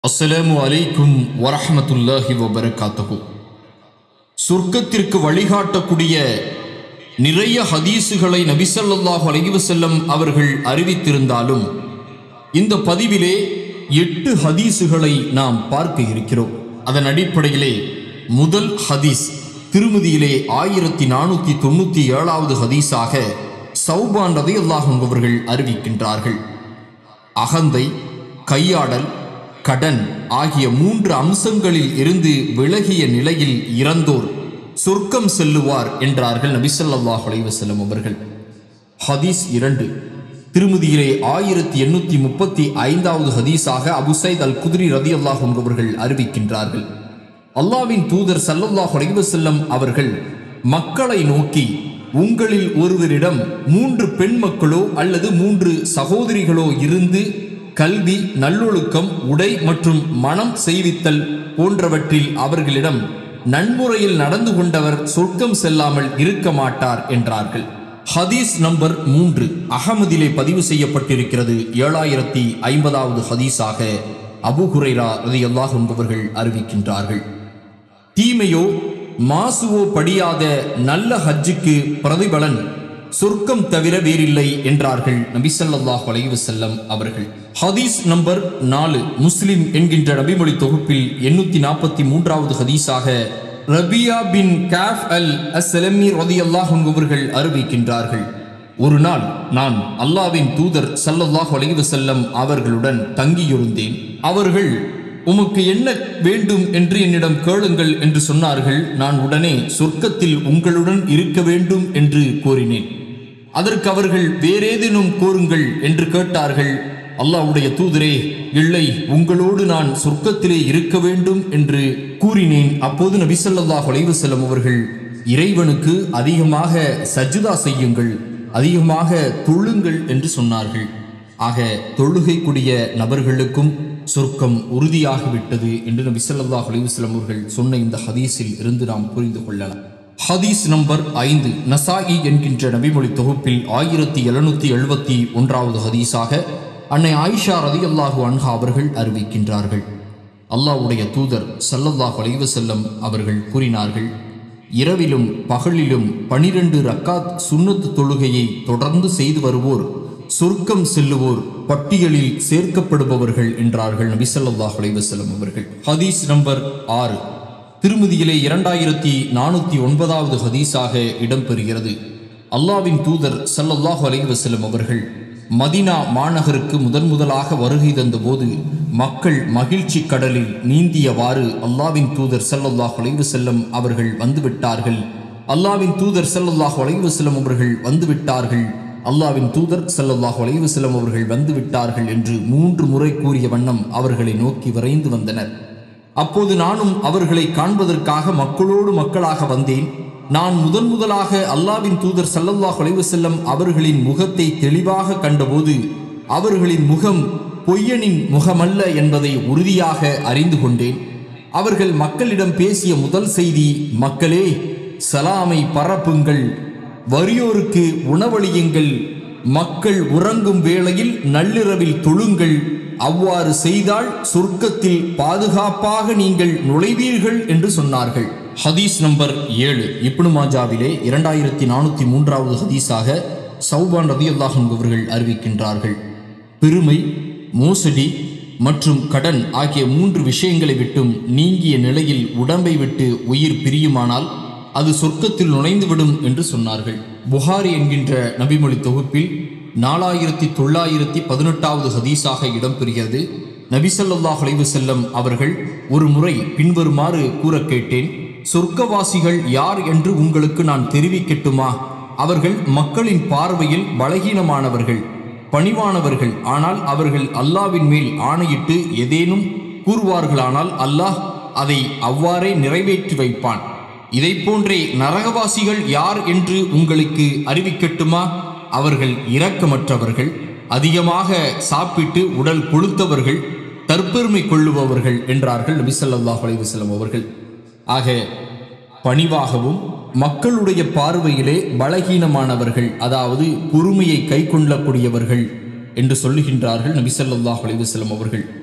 அஸ்ஸலாமு அலைக்கும் வரஹ்மத்துல்லாஹி வபரகாத்துஹு சொர்க்கத்திற்கு வழிகாட்டக்கூடிய நிறைய ஹதீஸுகளை நபிசல்லாஹு அலைஹி வஸல்லம் அவர்கள் அறிவித்திருந்தாலும் இந்த பதிவிலே எட்டு ஹதீஸுகளை நாம் பார்க்க இருக்கிறோம் அதன் அடிப்படையிலே முதல் ஹதீஸ் திருமதியிலே ஆயிரத்தி நானூற்றி தொண்ணூற்றி ஏழாவது ஹதீஸாக சௌபான் ரதி அவர்கள் அறிவிக்கின்றார்கள் அகந்தை கையாடல் கடன் ஆகிய மூன்று அம்சங்களில் இருந்து விலகிய நிலையில் இறந்தோர் சொர்க்கம் செல்லுவார் என்றார்கள் நபிசல்லாஹ் அலைவசல்லம் அவர்கள் ஹதீஸ் இரண்டு திருமதியிலே ஆயிரத்தி எண்ணூற்றி முப்பத்தி ஐந்தாவது ஹதீஸாக அபுசைத் அல் குதிரி ரதி அல்லாஹ் அவர்கள் அறிவிக்கின்றார்கள் அல்லாவின் தூதர் சல்லல்லாஹ் அலைவசல்லம் அவர்கள் மக்களை நோக்கி உங்களில் ஒருவரிடம் மூன்று பெண் மக்களோ அல்லது மூன்று சகோதரிகளோ இருந்து கல்வி நல்லொழுக்கம் உடை மற்றும் மனம் செய்வித்தல் போன்றவற்றில் அவர்களிடம் நன்முறையில் நடந்து கொண்டவர் சொர்க்கம் செல்லாமல் இருக்க மாட்டார் என்றார்கள் ஹதீஸ் நம்பர் மூன்று அகமதிலே பதிவு செய்யப்பட்டிருக்கிறது ஏழாயிரத்தி ஐம்பதாவது ஹதீஸாக அபு ஹுரைரா ரதி அல்லாஹ் என்பவர்கள் அறிவிக்கின்றார்கள் தீமையோ மாசுவோ படியாத நல்ல ஹஜ்ஜுக்கு பிரதிபலன் சொர்க்கம் தவிர வேறில்லை என்றார்கள் நபிசல்லாஹ் அலைவசல்லம் அவர்கள் ஹதீஸ் நம்பர் நாலு முஸ்லிம் என்கின்ற நபிமொழி தொகுப்பில் எண்ணூத்தி நாற்பத்தி மூன்றாவது ஹதீஸாக ரபியா பின் காஃப் அல் அஸ்லமி ரதி அல்லாஹ் அவர்கள் அறிவிக்கின்றார்கள் ஒரு நாள் நான் அல்லாவின் தூதர் சல்லல்லாஹ் அலைவசல்லம் அவர்களுடன் தங்கியிருந்தேன் அவர்கள் உமக்கு என்ன வேண்டும் என்று என்னிடம் கேளுங்கள் என்று சொன்னார்கள் நான் உடனே சொர்க்கத்தில் உங்களுடன் இருக்க வேண்டும் என்று கோரினேன் அதற்கு அவர்கள் வேறேதேனும் கோருங்கள் என்று கேட்டார்கள் அல்லாஹ்வுடைய தூதரே இல்லை உங்களோடு நான் சொர்க்கத்திலே இருக்க வேண்டும் என்று கூறினேன் அப்போது நபிசல்லாஹ் அலைவசல்லம் அவர்கள் இறைவனுக்கு அதிகமாக சஜ்ஜுதா செய்யுங்கள் அதிகமாக தொழுங்கள் என்று சொன்னார்கள் ஆக தொழுகைக்குடிய நபர்களுக்கும் சொர்க்கம் உறுதியாகிவிட்டது என்று நபி ஸல்லல்லாஹு அலைஹி வஸல்லம் அவர்கள் சொன்ன இந்த ஹதீஸில் இருந்து நாம் புரிந்து கொள்ளலாம் ஹதீஸ் நம்பர் ஐந்து நசாயி என்கின்ற நபிமொழி தொகுப்பில் ஆயிரத்தி எழுநூத்தி எழுபத்தி ஒன்றாவது ஹதீஸாக அன்னை ஆயிஷா ரதியல்லாஹு அன்ஹா அவர்கள் அறிவிக்கின்றார்கள் அல்லாஹ்வுடைய தூதர் ஸல்லல்லாஹு அலைஹி வஸல்லம் அவர்கள் கூறினார்கள் இரவிலும் பகலிலும் பனிரெண்டு ரக்காத் சுன்னத்து தொழுகையை தொடர்ந்து செய்து வருவோர் சொர்க்கம் செல்லுவோர் பட்டியலில் சேர்க்கப்படுபவர்கள் என்றார்கள் நபிசல்லாஹ் அலைவசலம் அவர்கள் ஹதீஸ் நம்பர் ஆறு திருமதியிலே இரண்டாயிரத்தி நானூற்றி ஒன்பதாவது ஹதீஸாக இடம்பெறுகிறது அல்லாவின் தூதர் சல்லல்லாஹு அலைவசலம் அவர்கள் மதினா மாநகருக்கு முதன் முதலாக வருகை தந்தபோது மக்கள் மகிழ்ச்சி கடலில் நீந்தியவாறு அல்லாவின் தூதர் சல்லல்லாஹ் அலைவசல்லம் அவர்கள் வந்துவிட்டார்கள் அல்லாவின் தூதர் சல்லல்லாஹு அலைவசல்லம் அவர்கள் வந்துவிட்டார்கள் அல்லாவின் தூதர் சல்லல்லாஹு அலைவசல்லம் அவர்கள் வந்து விட்டார்கள் என்று மூன்று முறை கூறிய வண்ணம் அவர்களை நோக்கி விரைந்து வந்தனர் அப்போது நானும் அவர்களை காண்பதற்காக மக்களோடு மக்களாக வந்தேன் நான் முதன் முதலாக அல்லாவின் தூதர் சல்லல்லாஹு அலைவசல்லம் அவர்களின் முகத்தை தெளிவாக கண்டபோது அவர்களின் முகம் பொய்யனின் முகமல்ல என்பதை உறுதியாக அறிந்து கொண்டேன் அவர்கள் மக்களிடம் பேசிய முதல் செய்தி மக்களே சலாமை பரப்புங்கள் வறியோருக்கு உணவளியுங்கள் மக்கள் உறங்கும் வேளையில் நள்ளிரவில் தொழுங்கள் அவ்வாறு செய்தால் சொர்க்கத்தில் பாதுகாப்பாக நீங்கள் நுழைவீர்கள் என்று சொன்னார்கள் ஹதீஸ் நம்பர் ஏழு இப்னு மாஜாவிலே இரண்டாயிரத்தி நானூற்றி மூன்றாவது ஹதீஸாக சௌபான் ரதி அல்லாஹன் அவர்கள் அறிவிக்கின்றார்கள் பெருமை மோசடி மற்றும் கடன் ஆகிய மூன்று விஷயங்களை விட்டும் நீங்கிய நிலையில் உடம்பை விட்டு உயிர் பிரியுமானால் அது சொர்க்கத்தில் நுழைந்துவிடும் என்று சொன்னார்கள் புகாரி என்கின்ற நபிமொழி தொகுப்பில் நாலாயிரத்தி தொள்ளாயிரத்தி பதினெட்டாவது ஹதீஸாக இடம்பெறுகிறது நபிசல்லாஹ் அலைவு செல்லம் அவர்கள் ஒரு முறை பின்வருமாறு கூற கேட்டேன் சொர்க்கவாசிகள் யார் என்று உங்களுக்கு நான் தெரிவிக்கட்டுமா அவர்கள் மக்களின் பார்வையில் பலகீனமானவர்கள் பணிவானவர்கள் ஆனால் அவர்கள் அல்லாவின் மேல் ஆணையிட்டு ஏதேனும் கூறுவார்களானால் அல்லாஹ் அதை அவ்வாறே நிறைவேற்றி வைப்பான் இதை போன்றே நரகவாசிகள் யார் என்று உங்களுக்கு அறிவிக்கட்டுமா அவர்கள் இரக்கமற்றவர்கள் அதிகமாக சாப்பிட்டு உடல் கொளுத்தவர்கள் தற்பெருமை கொள்ளுபவர்கள் என்றார்கள் நபிசல்லாஹ் அலைவசல்லம் அவர்கள் ஆக பணிவாகவும் மக்களுடைய பார்வையிலே பலகீனமானவர்கள் அதாவது பொறுமையை கை கொள்ளக்கூடியவர்கள் என்று சொல்லுகின்றார்கள் நபிசல்லாஹ் அலைவசல்லம் அவர்கள்